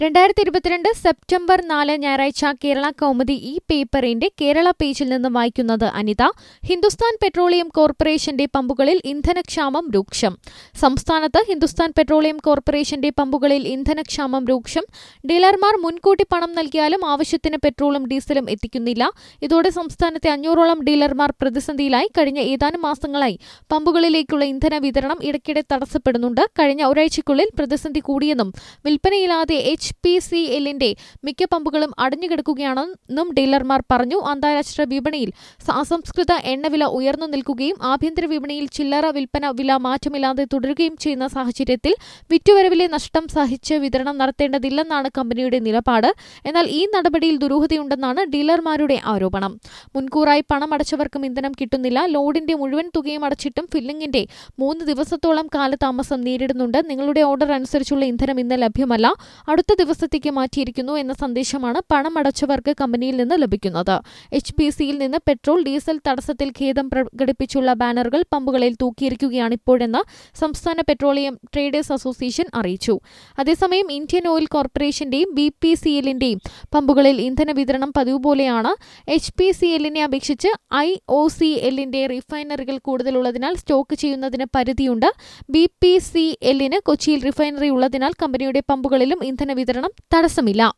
രണ്ടായിരത്തി ഇരുപത്തിരണ്ട് സെപ്റ്റംബർ നാല് ഞായറാഴ്ച കേരള കൗമുദി ഈ പേപ്പറിന്റെ കേരള പേജിൽ നിന്ന് വായിക്കുന്നത് അനിത ഹിന്ദുസ്ഥാൻ പെട്രോളിയം കോർപ്പറേഷന്റെ പമ്പുകളിൽ ഇന്ധനക്ഷാമം രൂക്ഷം സംസ്ഥാനത്ത് ഹിന്ദുസ്ഥാൻ പെട്രോളിയം കോർപ്പറേഷന്റെ പമ്പുകളിൽ ഇന്ധനക്ഷാമം രൂക്ഷം ഡീലർമാർ മുൻകൂട്ടി പണം നൽകിയാലും ആവശ്യത്തിന് പെട്രോളും ഡീസലും എത്തിക്കുന്നില്ല ഇതോടെ സംസ്ഥാനത്തെ അഞ്ഞൂറോളം ഡീലർമാർ പ്രതിസന്ധിയിലായി കഴിഞ്ഞ ഏതാനും മാസങ്ങളായി പമ്പുകളിലേക്കുള്ള ഇന്ധന വിതരണം ഇടയ്ക്കിടെ തടസ്സപ്പെടുന്നുണ്ട് കഴിഞ്ഞ ഒരാഴ്ചയ്ക്കുള്ളിൽ പ്രതിസന്ധി കൂടിയെന്നും വിൽപ്പനയില്ലാതെ എച്ച് പി സി എല്ലിന്റെ മിക്ക പമ്പുകളും അടഞ്ഞുകിടക്കുകയാണെന്നും ഡീലർമാർ പറഞ്ഞു അന്താരാഷ്ട്ര വിപണിയിൽ അസംസ്കൃത എണ്ണവില ഉയർന്നു നിൽക്കുകയും ആഭ്യന്തര വിപണിയിൽ ചില്ലറ വിൽപ്പന വില മാറ്റമില്ലാതെ തുടരുകയും ചെയ്യുന്ന സാഹചര്യത്തിൽ വിറ്റുവരവിലെ നഷ്ടം സഹിച്ച് വിതരണം നടത്തേണ്ടതില്ലെന്നാണ് കമ്പനിയുടെ നിലപാട് എന്നാൽ ഈ നടപടിയിൽ ദുരൂഹതയുണ്ടെന്നാണ് ഡീലർമാരുടെ ആരോപണം മുൻകൂറായി പണം അടച്ചവർക്കും ഇന്ധനം കിട്ടുന്നില്ല ലോഡിന്റെ മുഴുവൻ തുകയും അടച്ചിട്ടും ഫില്ലിംഗിന്റെ മൂന്ന് ദിവസത്തോളം കാലതാമസം നേരിടുന്നുണ്ട് നിങ്ങളുടെ ഓർഡർ അനുസരിച്ചുള്ള ഇന്ധനം ഇന്ന് ലഭ്യമല്ല അടുത്ത ദിവസത്തേക്ക് മാറ്റിയിരിക്കുന്നു എന്ന സന്ദേശമാണ് പണം അടച്ചവർക്ക് കമ്പനിയിൽ നിന്ന് ലഭിക്കുന്നത് എച്ച് പി സിയിൽ നിന്ന് പെട്രോൾ ഡീസൽ തടസ്സത്തിൽ ഖേദം പ്രകടിപ്പിച്ചുള്ള ബാനറുകൾ പമ്പുകളിൽ തൂക്കിയിരിക്കുകയാണ് ഇപ്പോഴെന്ന് സംസ്ഥാന പെട്രോളിയം ട്രേഡേഴ്സ് അസോസിയേഷൻ അറിയിച്ചു അതേസമയം ഇന്ത്യൻ ഓയിൽ കോർപ്പറേഷന്റെയും ബി പി സി എല്ലിന്റെയും പമ്പുകളിൽ ഇന്ധന വിതരണം പതിവ് പോലെയാണ് എച്ച് പി സി എല്ലിനെ അപേക്ഷിച്ച് ഐ ഒ സി എല്ലിന്റെ റിഫൈനറികൾ കൂടുതലുള്ളതിനാൽ സ്റ്റോക്ക് ചെയ്യുന്നതിന് പരിധിയുണ്ട് ബി പി സി എല്ലിന് കൊച്ചിയിൽ റിഫൈനറി ഉള്ളതിനാൽ കമ്പനിയുടെ പമ്പുകളിലും ഇന്ധന വിതരണം തടസ്സമില്ല